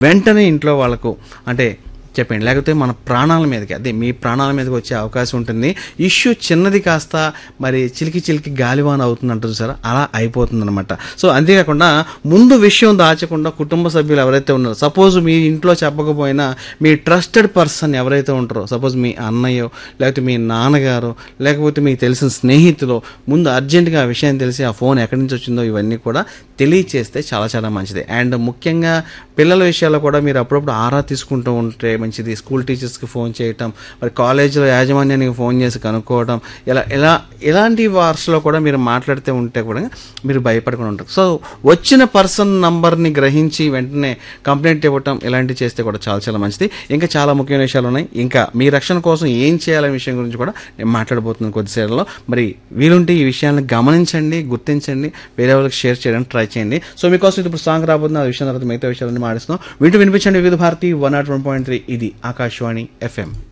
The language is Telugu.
వెంటనే ఇంట్లో వాళ్ళకు అంటే చెప్పండి లేకపోతే మన ప్రాణాల మీదకి అదే మీ ప్రాణాల మీదకి వచ్చే అవకాశం ఉంటుంది ఇష్యూ చిన్నది కాస్త మరి చిలికి చిలికి గాలివాన అవుతుంది అంటారు సార్ అలా అయిపోతుంది అనమాట సో అంతేకాకుండా ముందు విషయం దాచకుండా కుటుంబ సభ్యులు ఎవరైతే ఉన్నారో సపోజ్ మీ ఇంట్లో చెప్పకపోయినా మీ ట్రస్టెడ్ పర్సన్ ఎవరైతే ఉంటారో సపోజ్ మీ అన్నయ్యో లేకపోతే మీ నాన్నగారు లేకపోతే మీకు తెలిసిన స్నేహితులు ముందు అర్జెంటుగా ఆ విషయం తెలిసి ఆ ఫోన్ ఎక్కడి నుంచి వచ్చిందో ఇవన్నీ కూడా తెలియచేస్తే చాలా చాలా మంచిది అండ్ ముఖ్యంగా పిల్లల విషయాల్లో కూడా మీరు అప్పుడప్పుడు ఆరా తీసుకుంటూ ఉంటే మంచిది స్కూల్ టీచర్స్కి ఫోన్ చేయటం మరి కాలేజీలో యాజమాన్యానికి ఫోన్ చేసి కనుక్కోవడం ఇలా ఇలా ఇలాంటి వార్స్లో కూడా మీరు మాట్లాడితే ఉంటే కూడా మీరు భయపడకుండా ఉంటారు సో వచ్చిన పర్సన్ నంబర్ని గ్రహించి వెంటనే కంప్లైంట్ ఇవ్వటం ఇలాంటివి చేస్తే కూడా చాలా చాలా మంచిది ఇంకా చాలా ముఖ్యమైన విషయాలు ఉన్నాయి ఇంకా మీ రక్షణ కోసం ఏం చేయాలనే విషయం గురించి కూడా నేను మాట్లాడబోతున్నాను కొద్దిసేపట్లో మరి వీలుంటే ఈ విషయాన్ని గమనించండి గుర్తించండి వేరే వాళ్ళకి షేర్ చేయడానికి ట్రై చేయండి సో మీకోసం ఇప్పుడు సాంగ్ రాబోతుంది ఆ విషయం తర్వాత మిగతా విషయాలన్నీ మాట్లాడుతున్నాం వింటూ వినిపించండి Vividh Bharati one nought one point three ఇది ఆకాశవాణి ఎఫ్ఎం